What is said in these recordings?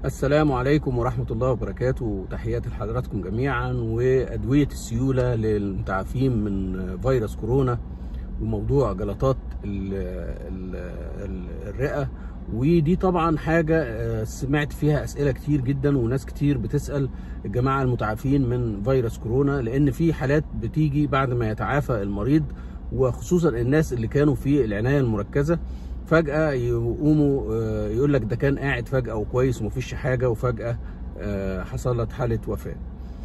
السلام عليكم ورحمة الله وبركاته تحياتي لحضراتكم جميعا وأدوية السيولة للمتعافين من فيروس كورونا وموضوع جلطات ال ال ال الرئة ودي طبعا حاجة سمعت فيها أسئلة كتير جدا وناس كتير بتسأل الجماعة المتعافين من فيروس كورونا لأن في حالات بتيجي بعد ما يتعافى المريض وخصوصا الناس اللي كانوا في العناية المركزة فجأة يقوموا يقول لك ده كان قاعد فجأة وكويس ومفيش حاجة وفجأة حصلت حالة وفاة.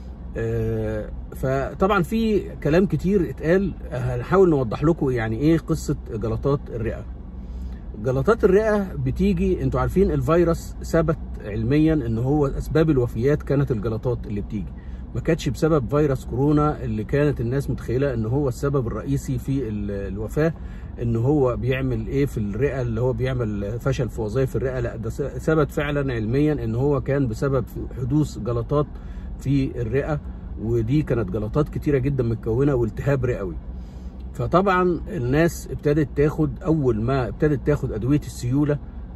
فطبعا في كلام كتير اتقال هنحاول نوضح لكم يعني ايه قصة جلطات الرئة. جلطات الرئة بتيجي انتوا عارفين الفيروس ثبت علميا ان هو اسباب الوفيات كانت الجلطات اللي بتيجي. ما كانتش بسبب فيروس كورونا اللي كانت الناس متخيله ان هو السبب الرئيسي في الوفاه ان هو بيعمل ايه في الرئه اللي هو بيعمل فشل في وظائف الرئه لا ده ثبت فعلا علميا ان هو كان بسبب حدوث جلطات في الرئه ودي كانت جلطات كتيره جدا متكونه والتهاب رئوي فطبعا الناس ابتدت تاخد اول ما ابتدت تاخد ادويه السيوله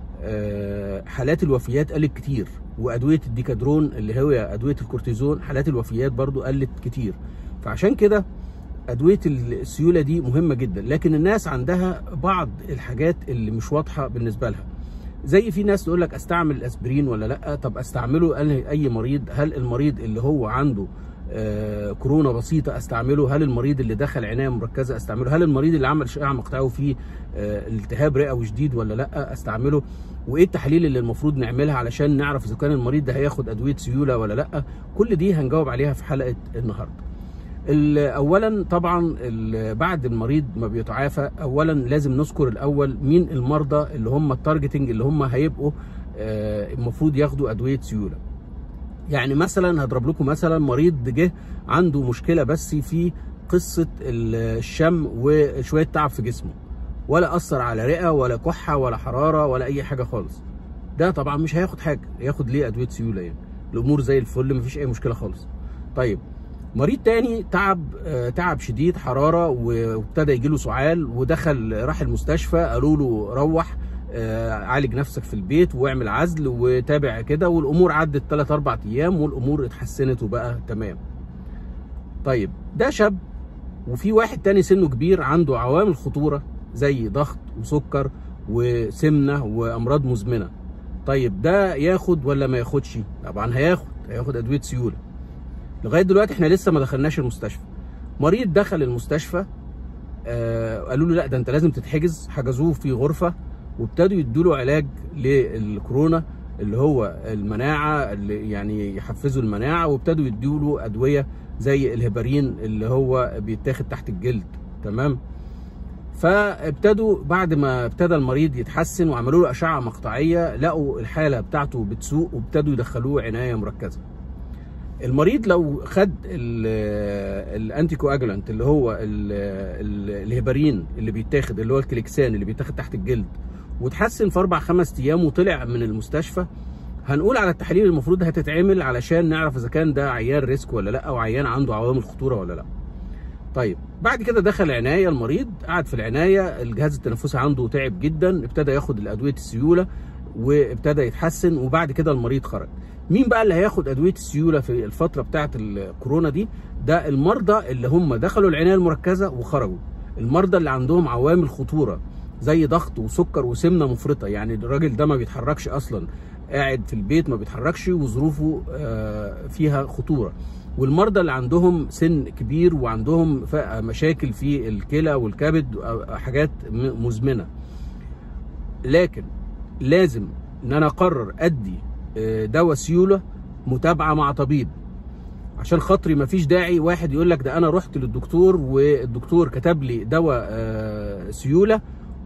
حالات الوفيات قلت كتير وادويه الديكادرون اللي هي ادويه الكورتيزون حالات الوفيات برضو قلت كتير فعشان كده ادويه السيوله دي مهمه جدا لكن الناس عندها بعض الحاجات اللي مش واضحه بالنسبه لها زي في ناس تقول لك استعمل الاسبرين ولا لا طب استعمله اي مريض هل المريض اللي هو عنده آه كورونا بسيطه استعمله هل المريض اللي دخل عنايه مركزه استعمله هل المريض اللي عمل اشعاع مقطعي فيه آه التهاب رئوي شديد ولا لا استعمله وايه التحاليل اللي المفروض نعملها علشان نعرف اذا كان المريض ده هياخد ادويه سيوله ولا لا كل دي هنجاوب عليها في حلقه النهارده اولا طبعا بعد المريض ما بيتعافى اولا لازم نذكر الاول مين المرضى اللي هم التارجتنج اللي هم هيبقوا آه المفروض ياخدوا ادويه سيوله يعني مثلا هضرب لكم مثلا مريض جه عنده مشكله بس في قصه الشم وشويه تعب في جسمه ولا اثر على رئه ولا كحه ولا حراره ولا اي حاجه خالص ده طبعا مش هياخد حاجه ياخد ليه ادويه سيوله يعني الامور زي الفل مفيش اي مشكله خالص طيب مريض تاني تعب تعب شديد حراره وابتدى يجي له سعال ودخل راح المستشفى قالوا له روح عالج نفسك في البيت واعمل عزل وتابع كده والامور عدت 3 4 ايام والامور اتحسنت وبقى تمام. طيب ده شاب وفي واحد تاني سنه كبير عنده عوامل خطوره زي ضغط وسكر وسمنه وامراض مزمنه. طيب ده ياخد ولا ما ياخدش؟ طبعا هياخد هياخد ادويه سيوله. لغايه دلوقتي احنا لسه ما دخلناش المستشفى. مريض دخل المستشفى آه قالوا له لا ده انت لازم تتحجز حجزوه في غرفه وابتدوا يدوا له علاج للكورونا اللي هو المناعه اللي يعني يحفزوا المناعه وابتدوا يدوا له ادويه زي الهيبارين اللي هو بيتاخد تحت الجلد تمام فابتدوا بعد ما ابتدى المريض يتحسن وعملوا له اشعه مقطعيه لقوا الحاله بتاعته بتسوء وابتدوا يدخلوه عنايه مركزه المريض لو خد الانتي كواجولانت اللي هو الهيبارين اللي بيتاخد اللي هو الكليكسان اللي بيتاخد تحت الجلد وتحسن في اربع خمس ايام وطلع من المستشفى هنقول على التحاليل المفروض هتتعمل علشان نعرف اذا كان ده عيان ريسك ولا لا او عيان عنده عوامل خطوره ولا لا. طيب بعد كده دخل عنايه المريض قعد في العنايه الجهاز التنفسي عنده تعب جدا ابتدى ياخد الادويه السيوله وابتدى يتحسن وبعد كده المريض خرج. مين بقى اللي هياخد ادويه السيوله في الفتره بتاعه الكورونا دي؟ ده المرضى اللي هم دخلوا العنايه المركزه وخرجوا. المرضى اللي عندهم عوامل خطوره زي ضغط وسكر وسمنه مفرطه يعني الراجل ده ما بيتحركش اصلا قاعد في البيت ما بيتحركش وظروفه فيها خطوره والمرضى اللي عندهم سن كبير وعندهم مشاكل في الكلى والكبد حاجات مزمنه لكن لازم ان انا اقرر ادي دواء سيوله متابعه مع طبيب عشان خاطري مفيش داعي واحد يقول لك ده انا رحت للدكتور والدكتور كتب لي دواء سيوله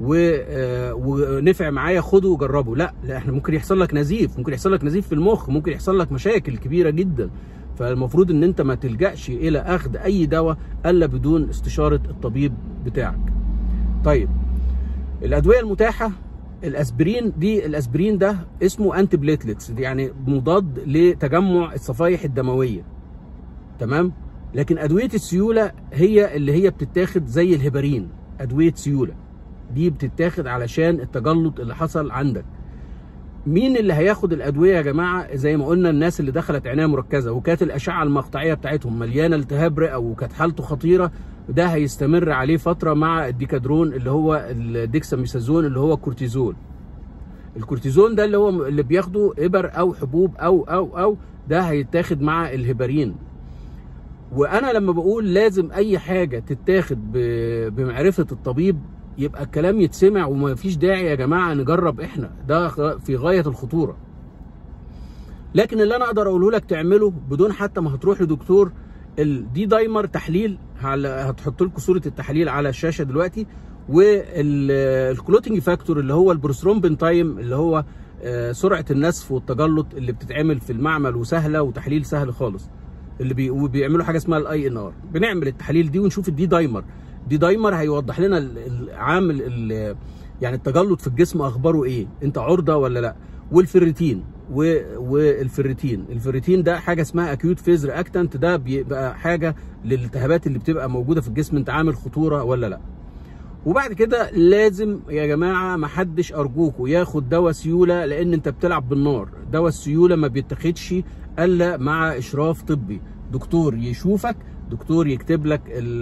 ونفع معايا خده وجربه لا لا احنا ممكن يحصل لك نزيف ممكن يحصل لك نزيف في المخ ممكن يحصل لك مشاكل كبيره جدا فالمفروض ان انت ما تلجاش الى اخذ اي دواء الا بدون استشاره الطبيب بتاعك طيب الادويه المتاحه الاسبرين دي الاسبرين ده اسمه انتي بليتلتس يعني مضاد لتجمع الصفائح الدمويه تمام لكن ادويه السيوله هي اللي هي بتتاخد زي الهيبارين ادويه سيوله دي بتتاخد علشان التجلط اللي حصل عندك مين اللي هياخد الادويه يا جماعه زي ما قلنا الناس اللي دخلت عنايه مركزه وكانت الاشعه المقطعيه بتاعتهم مليانه التهاب رئه وكانت حالته خطيره ده هيستمر عليه فتره مع الديكادرون اللي هو الديكساميثازون اللي هو الكورتيزول الكورتيزون ده اللي هو اللي بياخده ابر او حبوب او او او ده هيتاخد مع الهبارين وانا لما بقول لازم اي حاجه تتاخد ب- بمعرفه الطبيب يبقى الكلام يتسمع وما فيش داعي يا جماعه نجرب احنا ده غ- في غايه الخطوره لكن اللي انا اقدر اقوله لك تعمله بدون حتى ما هتروح لدكتور الدي دايمر تحليل على- هتحط لكم صوره التحاليل على الشاشه دلوقتي والكلوتنج فاكتور اللي هو البروسترومبين تايم اللي هو آه، سرعه النسف والتجلط اللي بتتعمل في المعمل وسهله وتحليل سهل خالص اللي بي... وبيعملوا حاجه اسمها الاي ان ار بنعمل التحاليل دي ونشوف الدي دايمر دي دايمر هيوضح لنا ال- العامل ال- يعني التجلط في الجسم اخباره ايه انت عرضه ولا لا والفيريتين و... والفيريتين الفيريتين ده حاجه اسمها اكيوت فيز رياكتنت ده بيبقى حاجه للالتهابات اللي بتبقى موجوده في الجسم انت عامل خطوره ولا لا وبعد كده لازم يا جماعه ما حدش ارجوكوا ياخد دواء سيوله لان انت بتلعب بالنار دواء السيوله ما بيتاخدش الا مع اشراف طبي دكتور يشوفك دكتور يكتب لك ال-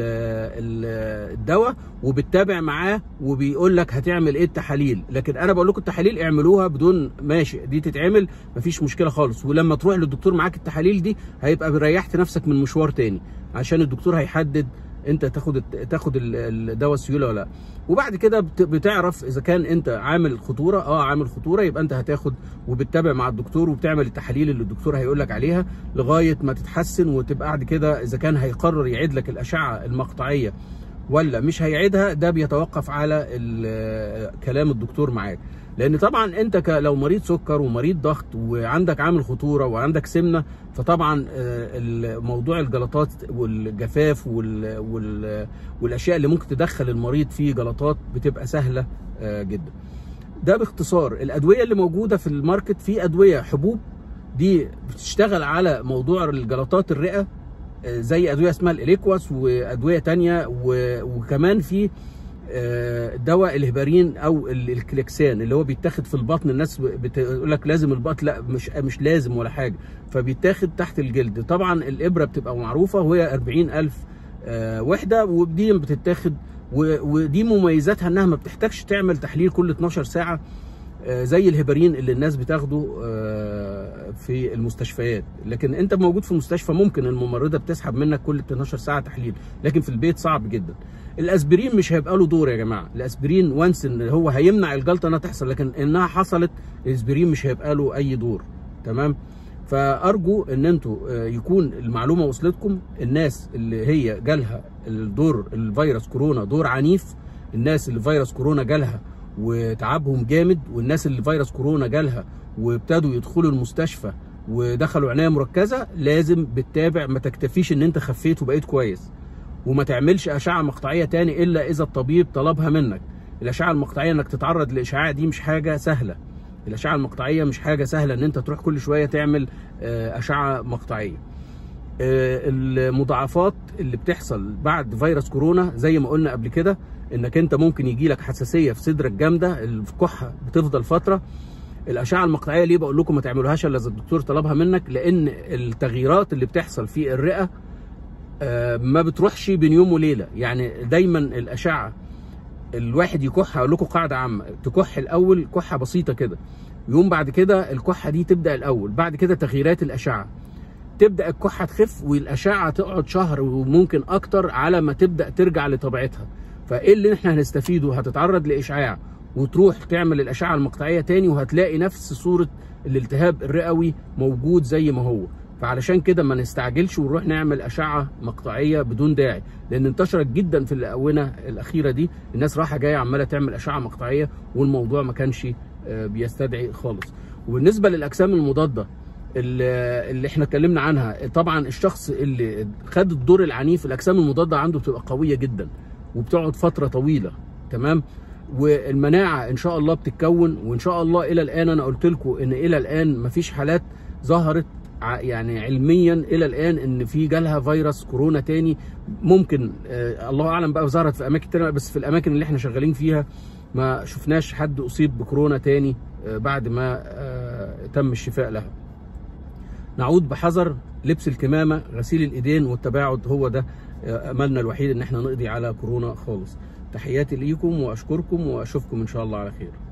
ال- الدواء وبتتابع معاه وبيقول لك هتعمل ايه التحاليل لكن انا بقول لكم التحاليل اعملوها بدون ماشي دي تتعمل مفيش مشكله خالص ولما تروح للدكتور معاك التحاليل دي هيبقى ريحت نفسك من مشوار تاني عشان الدكتور هيحدد انت تاخد الت- تاخد ال- الدواء السيوله ولا لا وبعد كده بت- بتعرف اذا كان انت عامل خطوره اه عامل خطوره يبقى انت هتاخد وبتتابع مع الدكتور وبتعمل التحاليل اللي الدكتور هيقول لك عليها لغايه ما تتحسن وتبقى بعد كده اذا كان هيقرر يعيد لك الاشعه المقطعيه ولا مش هيعيدها ده بيتوقف على ال- كلام الدكتور معاك لان طبعا انت ك- لو مريض سكر ومريض ضغط وعندك عامل خطوره وعندك سمنه فطبعا آه، موضوع الجلطات والجفاف وال- وال- والاشياء اللي ممكن تدخل المريض في جلطات بتبقى سهله آه، جدا ده باختصار الادويه اللي موجوده في الماركت في ادويه حبوب دي بتشتغل على موضوع الجلطات الرئه آه، زي ادويه اسمها الاليكواس وادويه تانية و- وكمان في آه، دواء الهبارين او ال- الكليكسان اللي هو بيتاخد في البطن الناس بتقول لك لازم البطن لا مش مش لازم ولا حاجه فبيتاخد تحت الجلد طبعا الابره بتبقى معروفه وهي 40000 آه، وحده ودي بتتاخد و- ودي مميزاتها انها ما بتحتاجش تعمل تحليل كل 12 ساعه آه، زي الهبارين اللي الناس بتاخده آه، في المستشفيات لكن انت موجود في المستشفى ممكن الممرضه بتسحب منك كل 12 ساعه تحليل لكن في البيت صعب جدا الاسبرين مش هيبقى له دور يا جماعه الاسبرين وانس ان هو هيمنع الجلطه انها تحصل لكن انها حصلت الاسبرين مش هيبقى له اي دور تمام فارجو ان انتوا آه، يكون المعلومه وصلتكم الناس اللي هي جالها الدور الفيروس كورونا دور عنيف الناس اللي فيروس كورونا جالها وتعبهم جامد والناس اللي فيروس كورونا جالها وابتدوا يدخلوا المستشفى ودخلوا عنايه مركزه لازم بتتابع ما تكتفيش ان انت خفيت وبقيت كويس وما تعملش اشعه مقطعيه تاني الا اذا الطبيب طلبها منك الاشعه المقطعيه انك تتعرض لاشعاع دي مش حاجه سهله الاشعه المقطعيه مش حاجه سهله ان انت تروح كل شويه تعمل آه، اشعه مقطعيه آه، المضاعفات اللي بتحصل بعد فيروس كورونا زي ما قلنا قبل كده انك انت ممكن يجي لك حساسيه في صدرك جامده الكحه بتفضل فتره الاشعه المقطعيه ليه بقول لكم ما تعملوهاش الا اذا الدكتور طلبها منك لان التغييرات اللي بتحصل في الرئه آه، ما بتروحش بين يوم وليله يعني دايما الاشعه الواحد يكح هقول لكم قاعده عامه تكح الاول كحه بسيطه كده يوم بعد كده الكحه دي تبدا الاول بعد كده تغييرات الاشعه تبدا الكحه تخف والاشعه تقعد شهر وممكن اكتر على ما تبدا ترجع لطبيعتها فايه اللي احنا هنستفيده هتتعرض لاشعاع وتروح تعمل الاشعه المقطعيه تاني وهتلاقي نفس صوره الالتهاب الرئوي موجود زي ما هو فعلشان كده ما نستعجلش ونروح نعمل اشعه مقطعيه بدون داعي لان انتشرت جدا في الاونه الاخيره دي الناس رايحه جايه عماله تعمل اشعه مقطعيه والموضوع ما كانش آه، بيستدعي خالص وبالنسبه للاجسام المضاده اللي اللي احنا اتكلمنا عنها طبعا الشخص اللي خد الدور العنيف الاجسام المضاده عنده بتبقى قويه جدا وبتقعد فتره طويله تمام والمناعه ان شاء الله بتتكون وان شاء الله الى الان انا قلت لكم ان الى الان مفيش حالات ظهرت ع- يعني علميا الى الان ان في جالها فيروس كورونا تاني ممكن آه الله اعلم بقى ظهرت في اماكن تانية بس في الاماكن اللي احنا شغالين فيها ما شفناش حد اصيب بكورونا تاني آه بعد ما آه تم الشفاء لها نعود بحذر لبس الكمامه غسيل الايدين والتباعد هو ده املنا الوحيد ان احنا نقضي على كورونا خالص تحياتي ليكم واشكركم واشوفكم ان شاء الله على خير